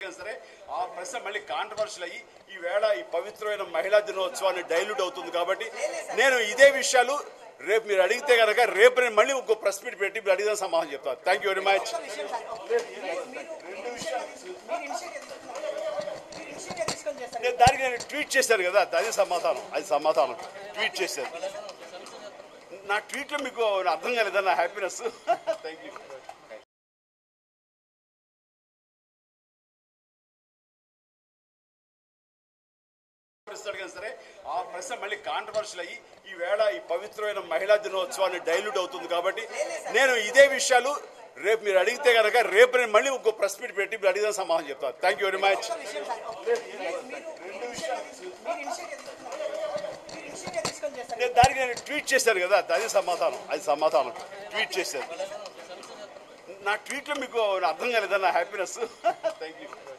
సరే ఆ ప్రశ్న మళ్ళీ కాంట్రవర్షియల్ అయ్యి ఈ వేళ ఈ పవిత్రమైన మహిళా దినోత్సవాన్ని డైల్యూట్ అవుతుంది కాబట్టి నేను ఇదే విషయాలు రేపు మీరు అడిగితే కనుక రేపు నేను మళ్ళీ ఇంకో ప్రెస్ మీట్ పెట్టి మీరు అడిగిన సమాధానం చెప్తాను థ్యాంక్ యూ వెరీ మచ్ విషయం సార్ మీరు మీరు ఇనిషియేటివ్ మీరు ఇనిషియేటివ్ తీసుకొని చేస్తారు నేను దానికి నేను ట్వీట్ చేశాను కదా అది సమాధానం అది సమాధానం ట్వీట్ చేశాను నా ట్వీట్లో మీకు అర్థం కాలేదా నా హ్యాపీనెస్ థ్యాంక్ యూ ఇస్తాడు కానీ సరే ఆ ప్రశ్న మళ్ళీ కాంట్రవర్షియల్ అయ్యి ఈ వేళ ఈ పవిత్రమైన మహిళా దినోత్సవాన్ని డైల్యూట్ అవుతుంది కాబట్టి నేను ఇదే విషయాలు రేపు మీరు అడిగితే కనుక రేపు నేను మళ్ళీ ఇంకో ప్రెస్ మీట్ పెట్టి మీరు అడిగిన సమాధానం చెప్తాను థ్యాంక్ యూ వెరీ మచ్ విషయం సార్ మీరు మీరు ఇనిషియేటివ్ మీరు ఇనిషియేటివ్ తీసుకొని చేస్తారు నేను దానికి నేను ట్వీట్ చేశాను కదా అది సమాధానం అది సమాధానం ట్వీట్ చేశాను నా ట్వీట్లో మీకు అర్థం కాలేదా నా హ్యాపీనెస్ థ్యాంక్ యూ